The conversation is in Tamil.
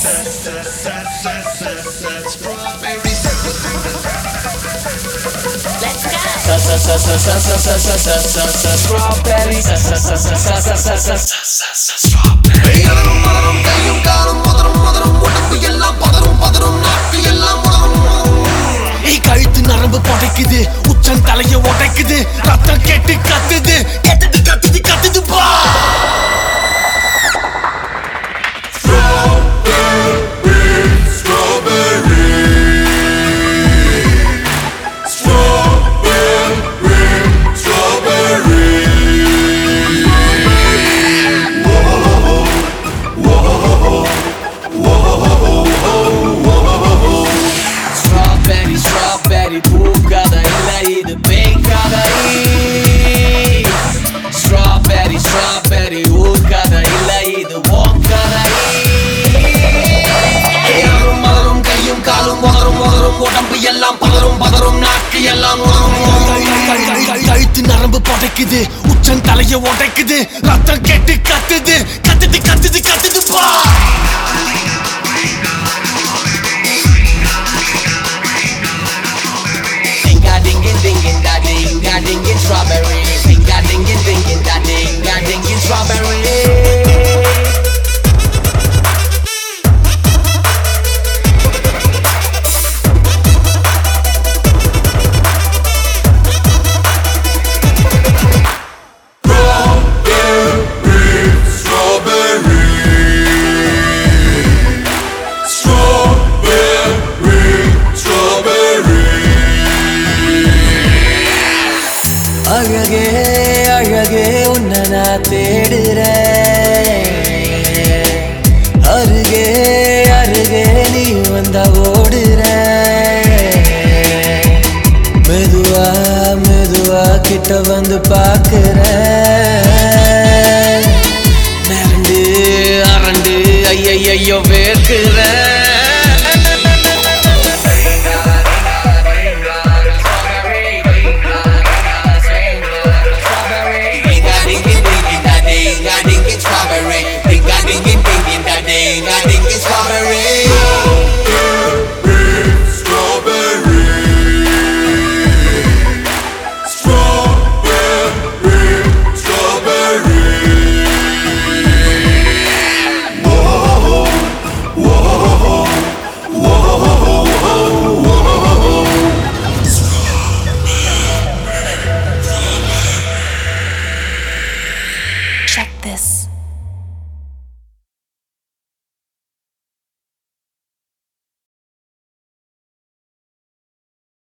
Let's go. Strawberry பெயரும் மலரும் கையும் காலும் முதரும் முதரும் உடம்பு எல்லாம் பதறும் பதறும் நாக்கு எல்லாம் உதறும் உதறும் நீ கழுத்து நரம்பு புடைக்குது உச்சன் தலைய உடைக்குது ரத்தம் கெட்டு கத்துது கெட்டுது கத்துது கத்துது பா Strawberry, strawberry பூக்காத இல்ல இது பேய்க்காத Strawberry, strawberry ஊக்காத இல்ல இது ஓக்காத பெயரும் மலரும் கையும் காலும் உதறும் உதறும் உடம்பு எல்லாம் பதறும் பதறும் நாக்கு எல்லாம் உதறும் உதறும் கழுத்து நரம்பு புடைக்குது உச்சன் தலைய உடைக்குது ரத்தம் கெட்டு கத்துது கத்துது கத்துது கத்துது பா Dinga dingin dingin da ding da dingin strawberry Dinga dingin dingin da ding da dingin strawberry